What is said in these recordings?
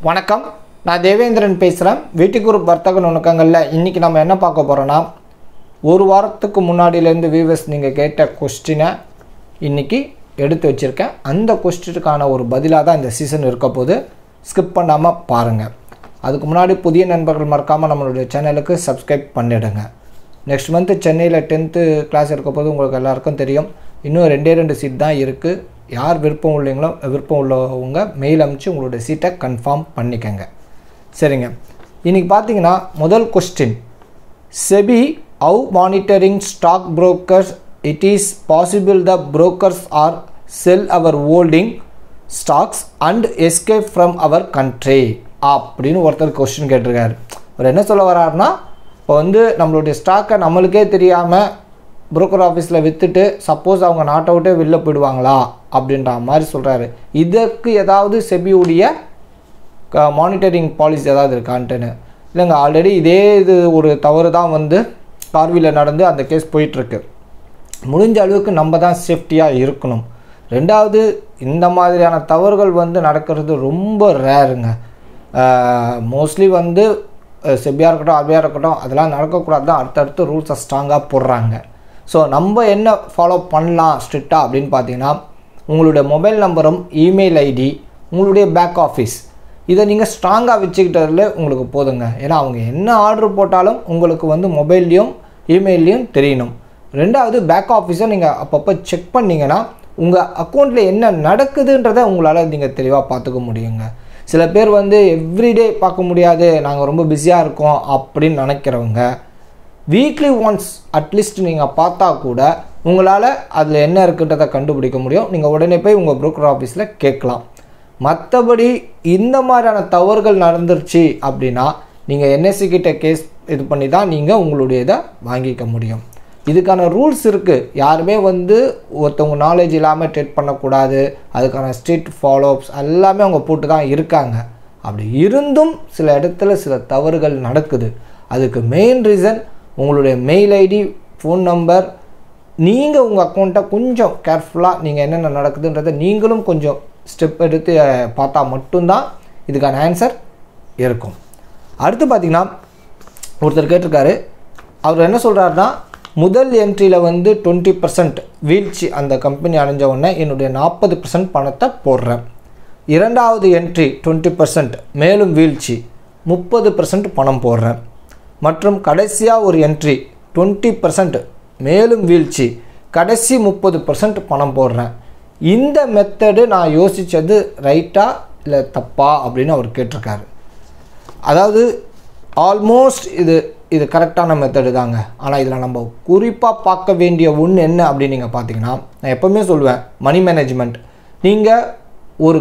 வணக்கம் நான் தேவேந்திரன் பேசுகிறேன் வீட்டுக்கு ஒரு வர்த்தக நுணுக்கங்களில் இன்றைக்கி நம்ம என்ன பார்க்க போகிறோன்னா ஒரு வாரத்துக்கு முன்னாடியிலேருந்து வியூவர்ஸ் நீங்கள் கேட்ட கொஸ்டினை இன்றைக்கி எடுத்து வச்சுருக்கேன் அந்த கொஸ்டினுக்கான ஒரு பதிலாக தான் இந்த சீசன் இருக்க போது ஸ்கிப் பண்ணாமல் பாருங்கள் அதுக்கு முன்னாடி புதிய நண்பர்கள் மறக்காமல் நம்மளுடைய சேனலுக்கு சப்ஸ்கிரைப் பண்ணிடுங்க நெக்ஸ்ட் மந்த்து சென்னையில் டென்த்து கிளாஸ் இருக்க போது உங்களுக்கு எல்லாருக்கும் தெரியும் இன்னும் ரெண்டே ரெண்டு சீட் தான் இருக்குது யார் விருப்பம் உள்ளீங்களோ விருப்பம் உள்ளவங்க மெயில் அனுப்பிச்சு உங்களுடைய சீட்டை கன்ஃபார்ம் பண்ணிக்கங்க சரிங்க இன்றைக்கி பார்த்தீங்கன்னா முதல் question SEBI how monitoring stock brokers it is possible the brokers are sell our holding stocks and escape from our country அப்படின்னு ஒருத்தர் கொஸ்டின் கேட்டிருக்காரு அவர் என்ன சொல்ல வர்றாருன்னா இப்போ வந்து நம்மளுடைய ஸ்டாக்கை நம்மளுக்கே தெரியாமல் broker ஆஃபீஸில் விற்றுட்டு சப்போஸ் அவங்க நாட்டை விட்டே வெளில போயிடுவாங்களா அப்படின்ற மாதிரி சொல்கிறாரு இதற்கு ஏதாவது செபியுடைய மானிட்டரிங் பாலிசி ஏதாவது இருக்கான்ட்டுன்னு இல்லைங்க ஆல்ரெடி இதே இது ஒரு தவறு தான் வந்து கார்வியில் நடந்து அந்த கேஸ் போயிட்டுருக்கு முடிஞ்ச அளவுக்கு நம்ம தான் சேஃப்டியாக இருக்கணும் ரெண்டாவது இந்த மாதிரியான தவறுகள் வந்து நடக்கிறது ரொம்ப ரேருங்க மோஸ்ட்லி வந்து செபியாக இருக்கட்டும் ஆர்பியாக இருக்கட்டும் அதெல்லாம் நடக்கக்கூடாது தான் அடுத்தடுத்து ரூல்ஸை ஸ்ட்ராங்காக போடுறாங்க ஸோ நம்ம என்ன ஃபாலோ பண்ணலாம் ஸ்ட்ரிக்டாக அப்படின்னு பார்த்தீங்கன்னா உங்களுடைய மொபைல் நம்பரும் இமெயில் ஐடி உங்களுடைய பேக் ஆஃபீஸ் இதை நீங்கள் ஸ்ட்ராங்காக வச்சுக்கிட்டதுல உங்களுக்கு போதுங்க ஏன்னா அவங்க என்ன ஆர்டர் போட்டாலும் உங்களுக்கு வந்து மொபைல்லையும் இமெயிலையும் தெரியணும் ரெண்டாவது பேக் ஆஃபீஸை நீங்கள் அப்பப்போ செக் பண்ணிங்கன்னா உங்கள் அக்கௌண்ட்டில் என்ன நடக்குதுன்றதை உங்களால் நீங்கள் தெளிவாக பார்த்துக்க முடியுங்க சில பேர் வந்து எவ்ரிடே பார்க்க முடியாது நாங்கள் ரொம்ப பிஸியாக இருக்கோம் அப்படின்னு நினைக்கிறவங்க வீக்லி ஒன்ஸ் அட்லீஸ்ட் நீங்கள் பார்த்தா கூட உங்களால் அதில் என்ன இருக்குன்றதை கண்டுபிடிக்க முடியும் நீங்கள் உடனே போய் உங்கள் broker ஆஃபீஸில் கேட்கலாம் மற்றபடி இந்த மாதிரியான தவறுகள் நடந்துருச்சு அப்படின்னா நீங்கள் என்எஸ்சி கிட்ட கேஸ் இது பண்ணி தான் நீங்கள் உங்களுடைய இதை வாங்கிக்க முடியும் இதுக்கான ரூல்ஸ் இருக்குது யாருமே வந்து ஒருத்தவங்க நாலேஜ் இல்லாமல் ட்ரீட் பண்ணக்கூடாது அதுக்கான ஸ்ட்ரிக்ட் ஃபாலோஅப்ஸ் எல்லாமே அவங்க போட்டு தான் இருக்காங்க அப்படி இருந்தும் சில இடத்துல சில தவறுகள் நடக்குது அதுக்கு மெயின் ரீசன் உங்களுடைய மெயில் ஐடி ஃபோன் நம்பர் நீங்கள் உங்கள் அக்கௌண்ட்டை கொஞ்சம் கேர்ஃபுல்லாக நீங்கள் என்னென்ன நடக்குதுன்றதை நீங்களும் கொஞ்சம் ஸ்டெப் எடுத்து அஹ், பார்த்தா மட்டும்தான் இதுக்கான ஆன்சர் இருக்கும் அடுத்து பார்த்தீங்கன்னா ஒருத்தர் கேட்டிருக்காரு அவர் என்ன சொல்கிறாருன்னா முதல் என்ட்ரியில் வந்து டுவெண்ட்டி பர்சன்ட் வீழ்ச்சி அந்த கம்பெனி அடைஞ்ச உடனே என்னுடைய நாற்பது பர்சன்ட் பணத்தை போடுறேன் இரண்டாவது என்ட்ரி டுவெண்ட்டி பர்சன்ட் மேலும் வீழ்ச்சி முப்பது பர்சன்ட் பணம் போடுறேன் மற்றும் கடைசியாக ஒரு என்ட்ரி டுவெண்ட்டி பர்சன்ட் மேலும் வீழ்ச்சி கடைசி முப்பது பர்சன்ட் பணம் போடுறேன் இந்த மெத்தடு நான் யோசித்தது ரைட்டா இல்லை தப்பா அப்படின்னு அவர் கேட்டிருக்காரு அதாவது ஆல்மோஸ்ட் இது இது கரெக்டான மெத்தடு தாங்க ஆனால் இதில் நம்ம குறிப்பாக பார்க்க வேண்டிய ஒன்று என்ன அப்படின்னு நீங்கள் பார்த்தீங்கன்னா நான் எப்போவுமே சொல்லுவேன் மணி மேனேஜ்மெண்ட் நீங்கள் ஒரு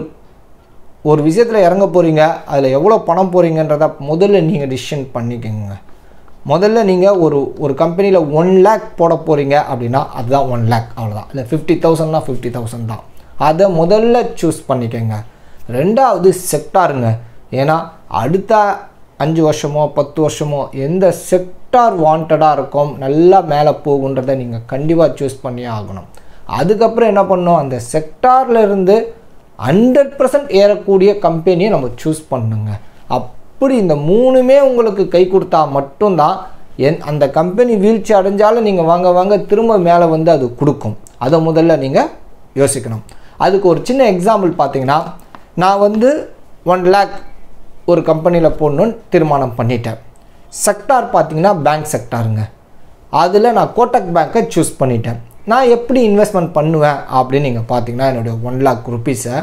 ஒரு விஷயத்தில் இறங்க போகிறீங்க அதில் எவ்வளோ பணம் போகிறீங்கன்றத முதல்ல நீங்கள் டிசிஷன் பண்ணிக்கோங்க முதல்ல நீங்கள் ஒரு ஒரு கம்பெனியில் ஒன் லேக் போட போகிறீங்க அப்படின்னா அதுதான் ஒன் லேக் அவ்வளோதான் இல்லை ஃபிஃப்டி தௌசண்ட்னா ஃபிஃப்டி தௌசண்ட் தான் அதை முதல்ல சூஸ் பண்ணிக்கோங்க ரெண்டாவது செக்டாருங்க ஏன்னா அடுத்த அஞ்சு வருஷமோ பத்து வருஷமோ எந்த செக்டார் வாண்டடாக இருக்கும் நல்லா மேலே போகுன்றதை நீங்கள் கண்டிப்பாக சூஸ் பண்ணியே ஆகணும் அதுக்கப்புறம் என்ன பண்ணணும் அந்த செக்டார்ல இருந்து ஹண்ட்ரட் பர்சன்ட் ஏறக்கூடிய கம்பெனியை நம்ம சூஸ் பண்ணுங்க அப்படி இந்த மூணுமே உங்களுக்கு கை கொடுத்தா மட்டும்தான் என் அந்த கம்பெனி வீழ்ச்சி அடைஞ்சாலும் நீங்கள் வாங்க வாங்க திரும்ப மேலே வந்து அது கொடுக்கும் அதை முதல்ல நீங்கள் யோசிக்கணும் அதுக்கு ஒரு சின்ன எக்ஸாம்பிள் பார்த்தீங்கன்னா நான் வந்து ஒன் லேக் ஒரு கம்பெனியில் போடணும்னு தீர்மானம் பண்ணிட்டேன் செக்டார் பார்த்தீங்கன்னா பேங்க் செக்டாருங்க அதில் நான் கோட்டக் பேங்க்கை சூஸ் பண்ணிட்டேன் நான் எப்படி இன்வெஸ்ட்மெண்ட் பண்ணுவேன் அப்படின்னு நீங்கள் பார்த்தீங்கன்னா என்னுடைய ஒன் லேக் ருபீஸை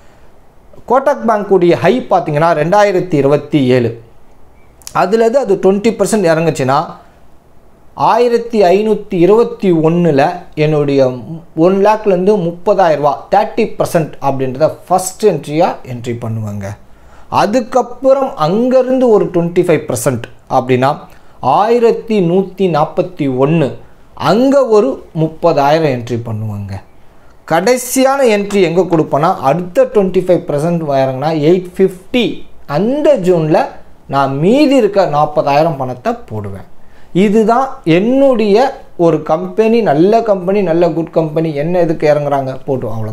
கோட்டக் பேங்க்குடைய ஹை பார்த்தீங்கன்னா ரெண்டாயிரத்தி இருபத்தி ஏழு அதுலேருந்து அது டுவெண்ட்டி பர்சன்ட் இறங்குச்சுன்னா ஆயிரத்தி ஐநூற்றி இருபத்தி ஒன்றில் என்னுடைய ஒன் லேக்லேருந்து முப்பதாயிரரூபா தேர்ட்டி பர்சன்ட் அப்படின்றத ஃபஸ்ட் என்ட்ரியாக என்ட்ரி பண்ணுவாங்க அதுக்கப்புறம் அங்கேருந்து ஒரு டுவெண்ட்டி ஃபைவ் பர்சன்ட் அப்படின்னா ஆயிரத்தி நூற்றி நாற்பத்தி ஒன்று அங்கே ஒரு முப்பதாயிரம் என்ட்ரி பண்ணுவாங்க கடைசியான என்ட்ரி எங்கே கொடுப்பேன்னா அடுத்த டுவெண்ட்டி ஃபைவ் பர்சன்ட் இறங்கினா எயிட் ஃபிஃப்டி அந்த ஜூனில் நான் மீதி இருக்க நாற்பதாயிரம் பணத்தை போடுவேன் இதுதான் என்னுடைய ஒரு கம்பெனி நல்ல கம்பெனி நல்ல குட் கம்பெனி என்ன எதுக்கு இறங்குறாங்க போட்டு அவ்வளோதான்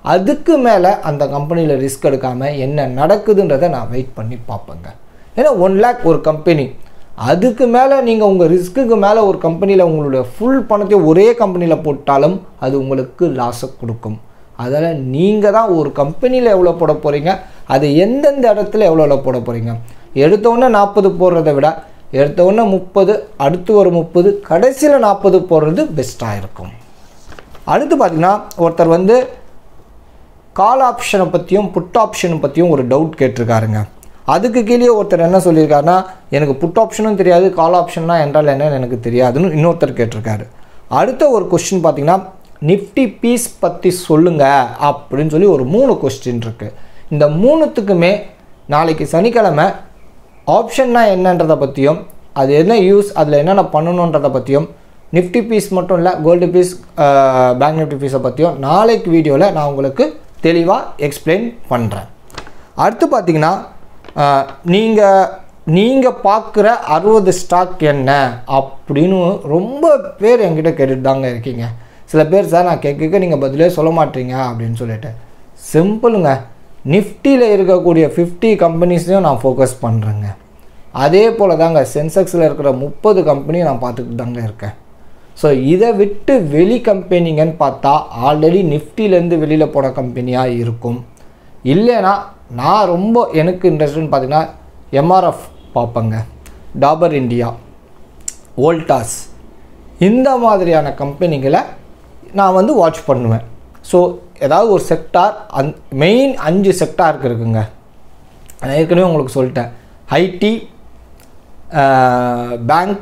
அதுக்கு மேலே அந்த கம்பெனியில் ரிஸ்க் எடுக்காமல் என்ன நடக்குதுன்றதை நான் வெயிட் பண்ணி பார்ப்பேங்க ஏன்னா ஒன் லேக் ஒரு கம்பெனி அதுக்கு மேலே நீங்கள் உங்கள் ரிஸ்க்குக்கு மேலே ஒரு கம்பெனியில் உங்களுடைய ஃபுல் பணத்தையும் ஒரே கம்பெனியில் போட்டாலும் அது உங்களுக்கு லாஸை கொடுக்கும் அதில் நீங்கள் தான் ஒரு கம்பெனியில் எவ்வளோ போட போகிறீங்க அது எந்தெந்த இடத்துல எவ்வளோ போட போகிறீங்க எடுத்தோடனே நாற்பது போடுறதை விட எடுத்தோடனே முப்பது அடுத்து ஒரு முப்பது கடைசியில் நாற்பது போடுறது பெஸ்ட்டாக இருக்கும் அடுத்து பார்த்திங்கன்னா ஒருத்தர் வந்து கால் ஆப்ஷனை பற்றியும் புட் ஆப்ஷனை பற்றியும் ஒரு டவுட் கேட்டிருக்காருங்க அதுக்கு கீழே ஒருத்தர் என்ன சொல்லியிருக்காருன்னா எனக்கு புட் ஆப்ஷனும் தெரியாது கால் ஆப்ஷன்னா என்றால் என்னன்னு எனக்கு தெரியாதுன்னு இன்னொருத்தர் கேட்டிருக்காரு அடுத்த ஒரு கொஸ்டின் பார்த்தீங்கன்னா நிஃப்டி பீஸ் பற்றி சொல்லுங்க அப்படின்னு சொல்லி ஒரு மூணு கொஸ்டின் இருக்குது இந்த மூணுத்துக்குமே நாளைக்கு சனிக்கிழமை ஆப்ஷன்னா என்னன்றதை பற்றியும் அது என்ன யூஸ் அதில் என்னென்ன பண்ணணுன்றதை பற்றியும் நிஃப்டி பீஸ் மட்டும் இல்லை கோல்டு பீஸ் பேங்க் நிஃப்டி பீஸை பற்றியும் நாளைக்கு வீடியோவில் நான் உங்களுக்கு தெளிவாக எக்ஸ்பிளைன் பண்ணுறேன் அடுத்து பார்த்தீங்கன்னா நீங்கள் நீங்கள் பார்க்குற அறுபது ஸ்டாக் என்ன அப்படின்னு ரொம்ப பேர் என்கிட்ட கேட்டுட்டு தாங்க இருக்கீங்க சில பேர் சார் நான் கேட்க நீங்கள் பதிலே சொல்ல மாட்டீங்க அப்படின்னு சொல்லிட்டு சிம்பிளுங்க நிஃப்டியில் இருக்கக்கூடிய ஃபிஃப்டி கம்பெனிஸையும் நான் ஃபோக்கஸ் பண்ணுறேங்க அதே போல் தாங்க சென்செக்ஸில் இருக்கிற முப்பது கம்பெனியும் நான் பார்த்துக்கிட்டு தாங்க இருக்கேன் ஸோ இதை விட்டு வெளி கம்பெனிங்கன்னு பார்த்தா ஆல்ரெடி நிஃப்டிலேருந்து வெளியில் போன கம்பெனியாக இருக்கும் இல்லைன்னா நான் ரொம்ப எனக்கு இன்ட்ரெஸ்ட்னு பார்த்தீங்கன்னா எம்ஆர்எஃப் பார்ப்பேங்க டாபர் இந்தியா வோல்டாஸ் இந்த மாதிரியான கம்பெனிகளை நான் வந்து வாட்ச் பண்ணுவேன் ஸோ ஏதாவது ஒரு செக்டார் அந் மெயின் அஞ்சு செக்டாருக்கு இருக்குங்க நான் ஏற்கனவே உங்களுக்கு சொல்லிட்டேன் IT bank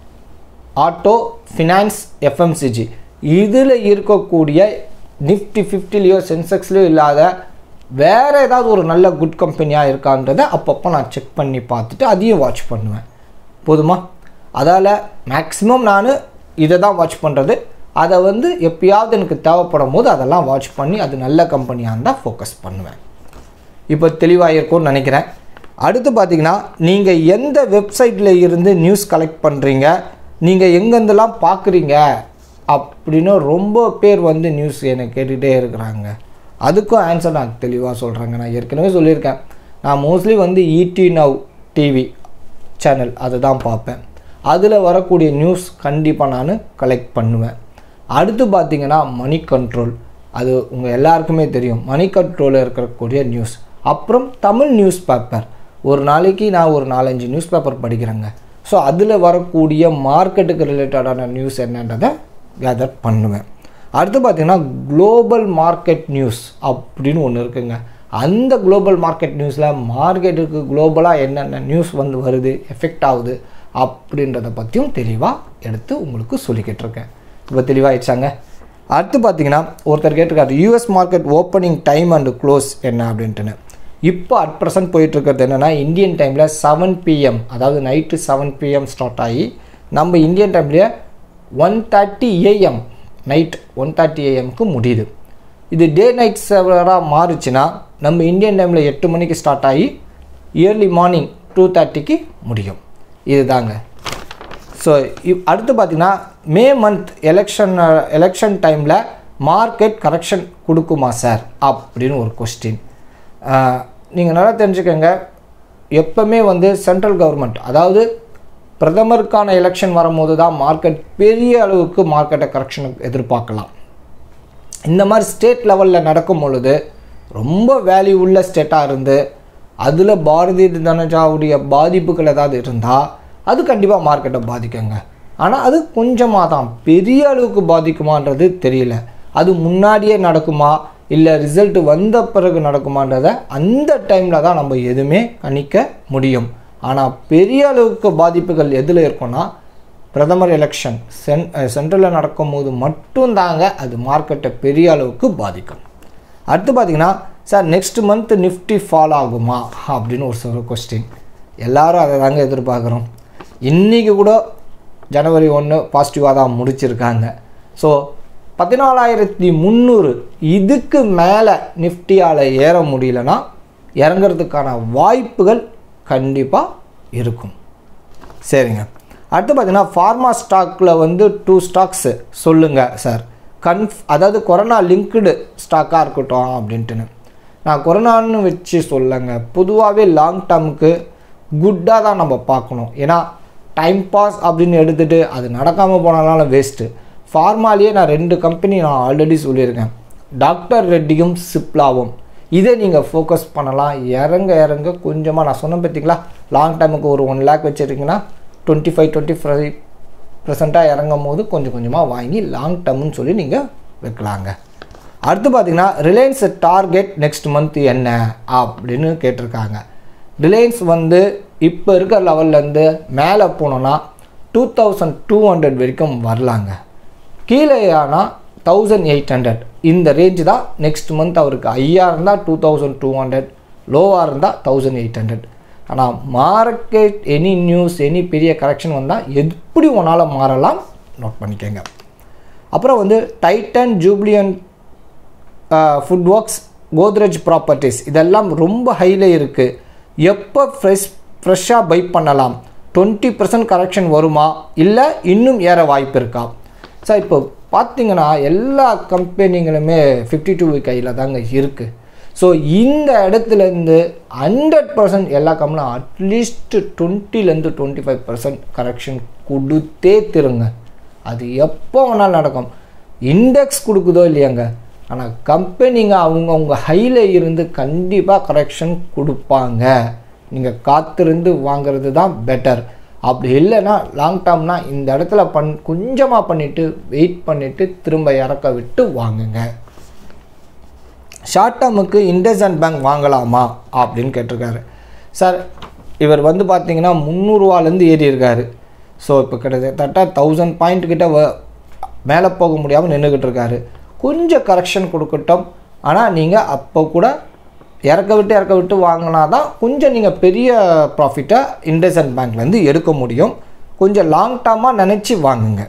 auto finance FMCG இதில் இருக்கக்கூடிய நிஃப்டி ஃபிஃப்டிலேயோ சென்செக்ஸ்லேயோ இல்லாத வேறு ஏதாவது ஒரு நல்ல குட் கம்பெனியாக இருக்கான்றதை அப்பப்போ நான் செக் பண்ணி பார்த்துட்டு அதையும் வாட்ச் பண்ணுவேன் போதுமா அதால் மேக்ஸிமம் நான் இதை தான் வாட்ச் பண்ணுறது அதை வந்து எப்பயாவது எனக்கு தேவைப்படும் போது அதெல்லாம் வாட்ச் பண்ணி அது நல்ல கம்பெனியாக இருந்தால் ஃபோக்கஸ் பண்ணுவேன் இப்போ தெளிவாக இருக்கும்னு நினைக்கிறேன் அடுத்து பார்த்தீங்கன்னா நீங்கள் எந்த வெப்சைட்டில் இருந்து நியூஸ் கலெக்ட் பண்ணுறீங்க நீங்கள் எங்கேருந்துலாம் பார்க்குறீங்க அப்படின்னு ரொம்ப பேர் வந்து நியூஸ் என்னை கேட்டுகிட்டே இருக்கிறாங்க அதுக்கும் ஆன்சர் நான் தெளிவாக சொல்கிறேங்க நான் ஏற்கனவே சொல்லியிருக்கேன் நான் மோஸ்ட்லி வந்து ஈடி நவ் டிவி சேனல் அதை தான் பார்ப்பேன் அதில் வரக்கூடிய நியூஸ் கண்டிப்பாக நான் கலெக்ட் பண்ணுவேன் அடுத்து பார்த்தீங்கன்னா மணி கண்ட்ரோல் அது உங்கள் எல்லாருக்குமே தெரியும் மணி கண்ட்ரோலில் இருக்கக்கூடிய நியூஸ் அப்புறம் தமிழ் நியூஸ் பேப்பர் ஒரு நாளைக்கு நான் ஒரு நாலஞ்சு நியூஸ் பேப்பர் படிக்கிறேங்க ஸோ அதில் வரக்கூடிய மார்க்கெட்டுக்கு ரிலேட்டடான நியூஸ் என்னன்றதை கேதர் பண்ணுவேன் அடுத்து பார்த்திங்கன்னா குளோபல் மார்க்கெட் நியூஸ் அப்படின்னு ஒன்று இருக்குங்க அந்த குளோபல் மார்க்கெட் நியூஸில் மார்க்கெட்டுக்கு குளோபலாக என்னென்ன நியூஸ் வந்து வருது எஃபெக்ட் ஆகுது அப்படின்றத பற்றியும் தெளிவாக எடுத்து உங்களுக்கு சொல்லிக்கிட்டு இருக்கேன் இப்போ தெளிவாகிடுச்சாங்க அடுத்து பார்த்தீங்கன்னா ஒருத்தர் கேட்டிருக்காரு US market opening time and close என்ன அப்படின்ட்டுன்னு இப்போ அட் ப்ரெசன்ட் போயிட்டுருக்கிறது என்னென்னா இந்தியன் டைமில் செவன் பிஎம் அதாவது நைட்டு செவன் பிஎம் ஸ்டார்ட் ஆகி நம்ம இந்தியன் டைம்லேயே one thirty AM night one thirty ஏஎம்க்கு முடியுது இது டே நைட் சர்வராக மாறுச்சுன்னா நம்ம இந்தியன் டைமில் எட்டு மணிக்கு ஸ்டார்ட் ஆகி இயர்லி மார்னிங் டூ தேர்ட்டிக்கு முடியும் இதுதாங்க ஸோ இப் அடுத்து பார்த்திங்கன்னா மே மந்த் எலெக்ஷன் எலெக்ஷன் டைமில் மார்க்கெட் கரெக்ஷன் கொடுக்குமா சார் அப்படின்னு ஒரு கொஸ்டின் நீங்கள் நல்லா தெரிஞ்சுக்கோங்க எப்போவுமே வந்து சென்ட்ரல் கவர்மெண்ட் அதாவது பிரதமருக்கான எலெக்ஷன் வரும்போது தான் மார்க்கெட் பெரிய அளவுக்கு மார்க்கெட்டை கரெக்ஷனுக்கு எதிர்பார்க்கலாம் இந்த மாதிரி ஸ்டேட் லெவலில் நடக்கும் பொழுது ரொம்ப வேல்யூ உள்ள ஸ்டேட்டாக இருந்து அதில் பாரதிய ஜனதாவுடைய பாதிப்புகள் ஏதாவது இருந்தால் அது கண்டிப்பாக மார்க்கெட்டை பாதிக்குங்க ஆனால் அது கொஞ்சமாக தான் பெரிய அளவுக்கு பாதிக்குமான்றது தெரியல அது முன்னாடியே நடக்குமா இல்லை ரிசல்ட் வந்த பிறகு நடக்குமான்றத அந்த டைமில் தான் நம்ம எதுவுமே கணிக்க முடியும் ஆனால் பெரிய அளவுக்கு பாதிப்புகள் எதில் இருக்கும்னா பிரதமர் எலெக்ஷன் சென் சென்ட்ரலில் நடக்கும்போது மட்டும்தாங்க அது மார்க்கெட்டை பெரிய அளவுக்கு பாதிக்கும் அடுத்து பார்த்தீங்கன்னா sir next month Nifty fall ஆகுமா அப்படின்னு ஒரு சில கொஸ்டின் எல்லாரும் அதை தாங்க எதிர்பார்க்குறோம் இன்றைக்கி கூட ஜனவரி ஒன்று பாசிட்டிவாக தான் முடிச்சிருக்காங்க ஸோ பதினாலாயிரத்தி முந்நூறு இதுக்கு மேலே நிஃப்டியால் ஏற முடியலன்னா இறங்கிறதுக்கான வாய்ப்புகள் கண்டிப்பாக இருக்கும் சரிங்க அடுத்து பார்த்தீங்கன்னா ஃபார்மா ஸ்டாக்கில் வந்து டூ ஸ்டாக்ஸு சொல்லுங்கள் சார் கன்ஃப் அதாவது கொரோனா லிங்க்டு ஸ்டாக்காக இருக்கட்டும் அப்படின்ட்டுன்னு நான் கொரோனான்னு வச்சு சொல்லங்க பொதுவாகவே லாங் டேர்முக்கு குட்டாக தான் நம்ம பார்க்கணும் ஏன்னா டைம் பாஸ் அப்படின்னு எடுத்துகிட்டு அது நடக்காமல் போனாலும் வேஸ்ட்டு ஃபார்மாலேயே நான் ரெண்டு கம்பெனி நான் ஆல்ரெடி சொல்லியிருக்கேன் டாக்டர் ரெட்டியும் சிப்லாவும் இதை நீங்கள் ஃபோக்கஸ் பண்ணலாம் இறங்க இறங்க கொஞ்சமாக நான் சொன்னேன் பார்த்தீங்களா லாங் டைமுக்கு ஒரு ஒன் லேக் வச்சுருக்கீங்கன்னா டுவெண்ட்டி ஃபைவ் டுவெண்ட்டி ஃபைவ் ப்ரெசண்ட்டாக இறங்கும் போது கொஞ்சம் கொஞ்சமாக வாங்கி லாங் டேர்ம்னு சொல்லி நீங்கள் வைக்கலாங்க அடுத்து பார்த்தீங்கன்னா ரிலையன்ஸ் டார்கெட் நெக்ஸ்ட் மந்த் என்ன அப்படின்னு கேட்டிருக்காங்க ரிலையன்ஸ் வந்து இப்போ இருக்கிற லெவல்லேருந்து மேலே போனோன்னா டூ தௌசண்ட் டூ ஹண்ட்ரட் வரைக்கும் வரலாங்க கீழே ஆனால் தௌசண்ட் எயிட் ஹண்ட்ரட் இந்த ரேஞ்சு தான் நெக்ஸ்ட் மந்த் அவருக்கு ஐயா இருந்தால் டூ தௌசண்ட் டூ ஹண்ட்ரட் லோவாக இருந்தால் தௌசண்ட் எயிட் ஹண்ட்ரட் ஆனால் மார்க்கெட் எனி நியூஸ் எனி பெரிய கரெக்ஷன் வந்தால் எப்படி ஒன்றால் மாறலாம் நோட் பண்ணிக்கோங்க அப்புறம் வந்து Titan Jubilant food works Godrej properties இதெல்லாம் ரொம்ப ஹையில் இருக்குது எப்போ ஃப்ரெஷ் ஃப்ரெஷ்ஷாக பை பண்ணலாம் டுவெண்ட்டி பர்சன்ட் கரெக்ஷன் வருமா இல்லை இன்னும் ஏற வாய்ப்பு இருக்கா சார் இப்போ பார்த்தீங்கன்னா எல்லா கம்பெனிகளுமே ஃபிஃப்டி டூ வீக் கையில் தாங்க இருக்குது ஸோ இந்த இடத்துலேருந்து ஹண்ட்ரட் பர்சன்ட் எல்லா கம்பெனியும் அட்லீஸ்ட் டுவெண்ட்டிலேருந்து டுவெண்ட்டி ஃபைவ் பர்சன்ட் கரெக்ஷன் கொடுத்தே திருங்க அது எப்போ வேணாலும் நடக்கும் இண்டெக்ஸ் கொடுக்குதோ இல்லையாங்க ஆனால் கம்பெனிங்க அவங்கவுங்க ஹையில் இருந்து கண்டிப்பாக கரெக்ஷன் கொடுப்பாங்க நீங்கள் காத்திருந்து வாங்குறது தான் பெட்டர் அப்படி இல்லைன்னா லாங் டேர்ம்னா இந்த இடத்துல பண் கொஞ்சமாக பண்ணிவிட்டு வெயிட் பண்ணிவிட்டு திரும்ப இறக்க விட்டு வாங்குங்க ஷார்ட் டேர்முக்கு இண்டஸ்அண்ட் பேங்க் வாங்கலாமா அப்படின்னு கேட்டிருக்காரு சார் இவர் வந்து பார்த்தீங்கன்னா முந்நூறுவாலேருந்து ஏறி இருக்காரு ஸோ இப்போ கிட்டத்தட்ட தௌசண்ட் பாயிண்ட் கிட்ட வ மேலே போக முடியாமல் நின்றுக்கிட்டு இருக்காரு கொஞ்சம் கரெக்ஷன் கொடுக்கட்டும் ஆனால் நீங்கள் அப்போ கூட இறக்க விட்டு இறக்க விட்டு வாங்கினா தான் கொஞ்சம் நீங்கள் பெரிய ப்ராஃபிட்டை இண்டஸ்அண்ட் பேங்க்லேருந்து எடுக்க முடியும் கொஞ்சம் லாங் டேர்மாக நினச்சி வாங்குங்க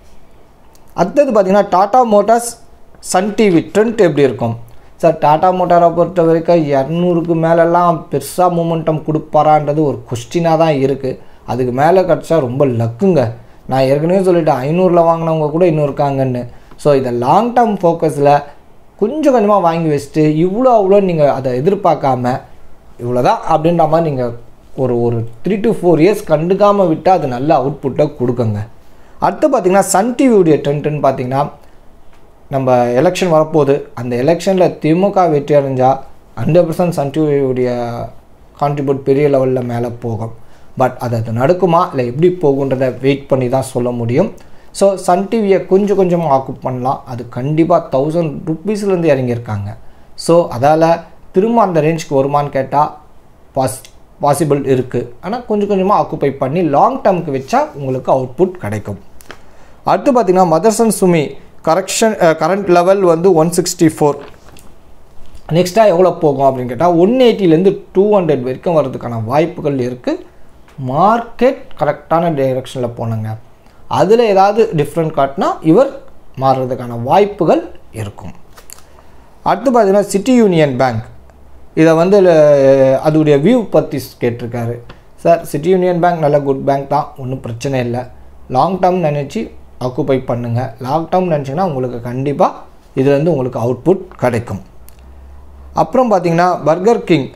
அடுத்தது பார்த்தீங்கன்னா Tata motors Sun TV trend எப்படி இருக்கும் சார் டாடா மோட்டாரை பொறுத்த வரைக்கும் இரநூறுக்கு மேலெல்லாம் பெருசாக மூமெண்டம் கொடுப்பாரான்றது ஒரு கொஸ்டினாக தான் இருக்குது அதுக்கு மேலே கிடச்சா ரொம்ப லக்குங்க நான் ஏற்கனவே சொல்லிட்டேன் ஐநூறில் வாங்கினவங்க கூட இன்னும் இருக்காங்கன்னு ஸோ இதை லாங் டேர்ம் ஃபோக்கஸில் கொஞ்சம் கொஞ்சமாக வாங்கி வச்சுட்டு இவ்வளோ அவ்வளோ நீங்கள் அதை எதிர்பார்க்காம இவ்வளோதான் அப்படின்ற மாதிரி நீங்கள் ஒரு ஒரு த்ரீ டு ஃபோர் இயர்ஸ் கண்டுக்காமல் விட்டால் அது நல்ல அவுட்புட்டை கொடுக்குங்க அடுத்து பார்த்திங்கன்னா சன் டிவியுடைய ட்ரெண்ட்டுன்னு பார்த்தீங்கன்னா நம்ம எலெக்ஷன் வரப்போகுது அந்த எலெக்ஷனில் திமுக வெற்றி அடைஞ்சால் ஹண்ட்ரட் பர்சன்ட் சன் டிவியுடைய கான்ட்ரிபியூட் பெரிய லெவலில் மேலே போகும் பட் அது அது நடக்குமா இல்லை எப்படி போகுன்றதை வெயிட் பண்ணி தான் சொல்ல முடியும் ஸோ சன் டிவியை கொஞ்சம் கொஞ்சமாக ஆக்குப் பண்ணலாம் அது கண்டிப்பாக தௌசண்ட் ருப்பீஸ்லேருந்து இறங்கியிருக்காங்க ஸோ அதால் திரும்ப அந்த ரேஞ்சுக்கு வருமான்னு கேட்டால் பாஸ் பாசிபிள் இருக்குது ஆனால் கொஞ்சம் கொஞ்சமாக ஆக்குப்பை பண்ணி லாங் டேர்முக்கு வச்சா உங்களுக்கு அவுட்புட் கிடைக்கும் அடுத்து பார்த்திங்கன்னா Motherson Sumi correction current level வந்து ஒன் சிக்ஸ்டி ஃபோர் நெக்ஸ்ட்டாக எவ்வளோ போகும் அப்படின்னு கேட்டால் ஒன் எயிட்டிலேருந்து டூ ஹண்ட்ரட் வரைக்கும் வர்றதுக்கான வாய்ப்புகள் இருக்குது மார்க்கெட் கரெக்டான டைரெக்ஷனில் போனங்க அதில் ஏதாவது டிஃப்ரெண்ட் காட்டினா இவர் மாறுறதுக்கான வாய்ப்புகள் இருக்கும் அடுத்து பார்த்தீங்கன்னா சிட்டி யூனியன் பேங்க் இதை வந்து அஹ், அதோடைய வியூ பற்றி கேட்டிருக்காரு சார் சிட்டி யூனியன் பேங்க் நல்ல குட் பேங்க் தான் ஒன்றும் பிரச்சனை இல்லை லாங் டேர்ம் நினச்சி ஆக்குப்பை பண்ணுங்கள் லாங் டேர்ம் நினச்சிங்கன்னா உங்களுக்கு கண்டிப்பாக இதுலேருந்து உங்களுக்கு அவுட்புட் கிடைக்கும் அப்புறம் பார்த்தீங்கன்னா பர்கர் கிங்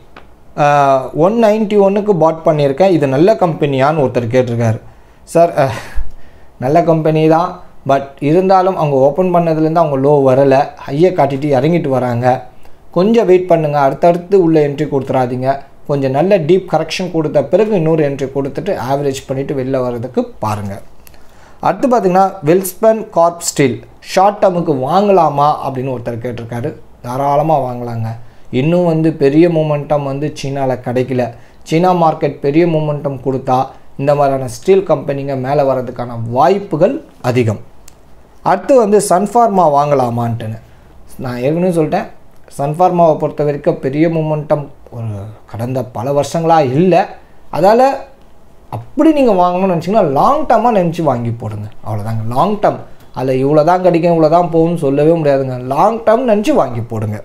ஒன் நைன்ட்டி ஒன்றுக்கு பாட் பண்ணியிருக்கேன் இது நல்ல கம்பெனியான்னு ஒருத்தர் கேட்டிருக்காரு சார் அஹ், நல்ல கம்பெனி தான் பட் இருந்தாலும் அவங்க ஓப்பன் பண்ணதுலேருந்து அவங்க லோ வரலை ஹையை காட்டிட்டு இறங்கிட்டு வராங்க கொஞ்சம் வெயிட் பண்ணுங்கள் அடுத்தடுத்து உள்ள என்ட்ரி கொடுத்துறாதீங்க கொஞ்சம் நல்ல டீப் கரெக்ஷன் கொடுத்த பிறகு இன்னொரு என்ட்ரி கொடுத்துட்டு ஆவரேஜ் பண்ணிவிட்டு வெளில வர்றதுக்கு பாருங்கள் அடுத்து பார்த்தீங்கன்னா வெல்ஸ்பன் கார்ப் ஸ்டீல் ஷார்ட் டேர்முக்கு வாங்கலாமா அப்படின்னு ஒருத்தர் கேட்டிருக்காரு தாராளமாக வாங்கலாங்க இன்னும் வந்து பெரிய மூமெண்டம் வந்து சீனாவில் கிடைக்கல சீனா மார்க்கெட் பெரிய மூமெண்டம் கொடுத்தா இந்த மாதிரியான ஸ்டீல் கம்பெனிங்க மேலே வர்றதுக்கான வாய்ப்புகள் அதிகம் அடுத்து வந்து சன்ஃபார்மா வாங்கலாமான்ட்டுன்னு நான் ஏற்கனவே சொல்லிட்டேன் சன்ஃபார்மாவை பொறுத்த வரைக்கும் பெரிய மூமெண்டம் ஒரு கடந்த பல வருஷங்களாக இல்லை அதால் அப்படி நீங்கள் வாங்கணும்னு நினச்சிங்கன்னா லாங் டேர்மாக நினச்சி வாங்கி போடுங்க அவ்வளோதாங்க லாங் டேர்ம் அதில் இவ்வளோ தான் கிடைக்கும் இவ்வளோ தான் போகும்னு சொல்லவே முடியாதுங்க லாங் டேர்ம் நினச்சி வாங்கி போடுங்க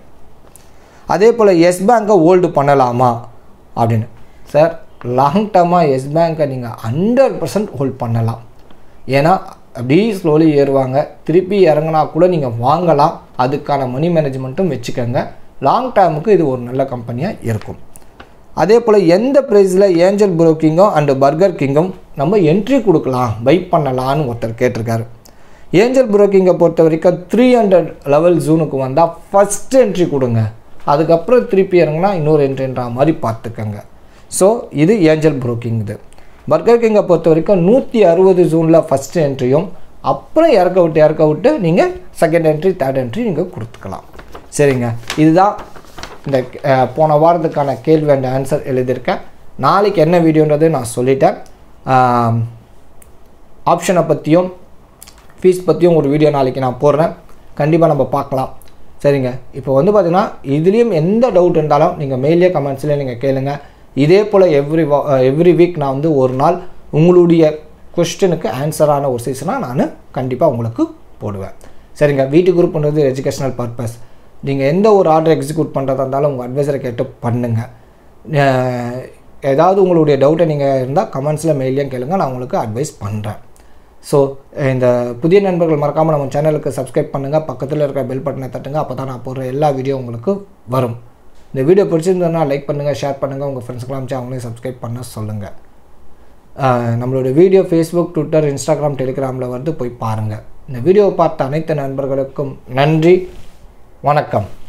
அதே போல் எஸ் பேங்க்கை ஹோல்டு பண்ணலாமா அப்படின்னு சார் லாங் டேர்மாக எஸ் பேங்க்கை நீங்கள் ஹண்ட்ரட் பர்சன்ட் ஹோல்ட் பண்ணலாம் ஏன்னா அப்படியே ஸ்லோலி ஏறுவாங்க திருப்பி இறங்கினா கூட நீங்கள் வாங்கலாம் அதுக்கான மணி மேனேஜ்மெண்ட்டும் வச்சுக்கோங்க லாங் டேர்முக்கு இது ஒரு நல்ல கம்பெனியாக இருக்கும் அதே போல் எந்த ப்ரைஸில் ஏஞ்சல் புரோக்கிங்கும் அண்டு பர்கர் கிங்கும் நம்ம என்ட்ரி கொடுக்கலாம் பை பண்ணலான்னு ஒருத்தர் கேட்டிருக்காரு ஏஞ்சல் புரோக்கிங்கை பொறுத்த வரைக்கும் த்ரீ ஹண்ட்ரட் லெவல் ஜூனுக்கு வந்தால் ஃபஸ்ட் என்ட்ரி கொடுங்க அதுக்கப்புறம் திருப்பி இறங்கினா இன்னொரு என்ட்ரின்ற மாதிரி பார்த்துக்கோங்க ஸோ இது ஏஞ்சல் புரோக்கிங் இது பர்கர் கிங்கை பொறுத்த வரைக்கும் நூற்றி அறுபது ஜூனில் ஃபஸ்ட் என்ட்ரியும் அப்புறம் இறக்க விட்டு இறக்க விட்டு நீங்கள் செகண்ட் என்ட்ரி தேர்ட் என்ட்ரி நீங்கள் கொடுத்துக்கலாம் சரிங்க இதுதான் இந்த அஹ், போன வாரத்துக்கான கேள்வி அண்ட் ஆன்சர் எழுதியிருக்கேன் நாளைக்கு என்ன வீடியோன்றது நான் சொல்லிட்டேன் ஆப்ஷனை பற்றியும் ஃபீஸ் பற்றியும் ஒரு வீடியோ நாளைக்கு நான் போடுறேன் கண்டிப்பாக நம்ம பார்க்கலாம் சரிங்க இப்போ வந்து பார்த்தீங்கன்னா இதுலேயும் எந்த டவுட் இருந்தாலும் நீங்கள் மெயிலே கமெண்ட்ஸ்லேயே நீங்கள் கேளுங்க இதே போல் எவ்ரி எவ்ரி வீக் நான் வந்து ஒரு நாள் உங்களுடைய கொஸ்டினுக்கு ஆன்சரான ஒரு சீசனாக நான் கண்டிப்பாக உங்களுக்கு போடுவேன் சரிங்க வீட்டு குரூப்ன்றது எஜுகேஷனல் பர்பஸ் நீங்கள் எந்த ஒரு ஆர்டர் எக்ஸிக்யூட் பண்ணுறதா இருந்தாலும் உங்கள் அட்வைசரை கேட்டு பண்ணுங்கள் அஹ், ஏதாவது உங்களுடைய டவுட்டை நீங்கள் இருந்தால் கமெண்ட்ஸில் மெயிலையும் கேளுங்க நான் உங்களுக்கு அட்வைஸ் பண்ணுறேன் ஸோ இந்த புதிய நண்பர்கள் மறக்காமல் நம்ம சேனலுக்கு சப்ஸ்கிரைப் பண்ணுங்கள் பக்கத்தில் இருக்கிற பெல் பட்டனை தட்டுங்க அப்போ தான் நான் போடுற எல்லா வீடியோ உங்களுக்கு வரும் இந்த வீடியோ பிடிச்சிருந்ததுன்னா லைக் பண்ணுங்கள் ஷேர் பண்ணுங்கள் உங்கள் ஃப்ரெண்ட்ஸ்க்கெலாம் அனுப்பிச்சு அவங்களையும் சப்ஸ்கிரைப் பண்ண சொல்லுங்கள் நம்மளோட வீடியோ ஃபேஸ்புக் ட்விட்டர் இன்ஸ்டாகிராம் டெலிகிராமில் வந்து போய் பாருங்கள் இந்த வீடியோவை பார்த்த அனைத்து நண்பர்களுக்கும் நன்றி வணக்கம்